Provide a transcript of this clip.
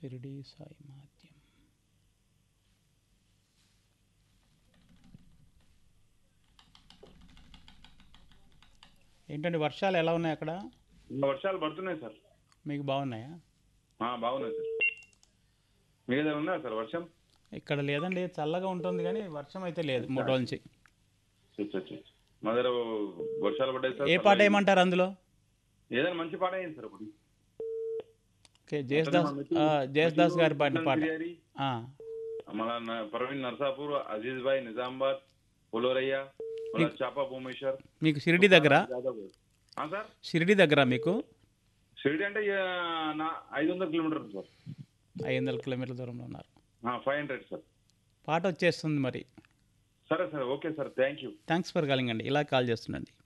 షిరిడి సాయి మాధ్యం ఏంటండి వర్షాలు ఎలా ఉన్నాయి అక్కడ ఇంకా వర్షాలు పడుతున్నాయి సార్ మీకు బాగున్నాయా ఆ, బాగున్నాయి సార్ మీ దగ్గర ఉందా సార్ వర్షం ఇక్కడ లేదండి చల్లగా ఉంటుంది కానీ వర్షం అయితే లేదు మూడు రోజుల నుంచి చూ, చూ, చూ. మా దగ్గర వర్షాలు పడ్డాయి సార్ ఏ పాట వేయమంటారు అందులో ఏదైనా మంచి పాట అయింది సార్ ఒకటి ఓకే జయస్దాస్ ఆ, జయస్దాస్ గారి పాడిన పాట బిర్యానీ, ఆ, మన న- ప్రవీణ్ నర్సాపూర్ అజీజ్ భాయ్ నిజామాబాద్ పులోరయ్య మన చాపా భూమేశ్వర్ మీకు షిరిడి దగ్గర జాదవ్ గారు. ఆ, సార్ షిరిడి దగ్గర మీకు షిరిడి అంటే ఆ, నా ఐదు వందల కిలోమీటర్లు సార్ ఐదు వందల కిలోమీటర్ల దూరంలో ఉన్నారు ఫైవ్ హండ్రెడ్ సార్ పాట వచ్చేస్తుంది మరి సరే sir okay sir thank you thanks for calling అండి ఇలా కాల్ చేస్తుండండి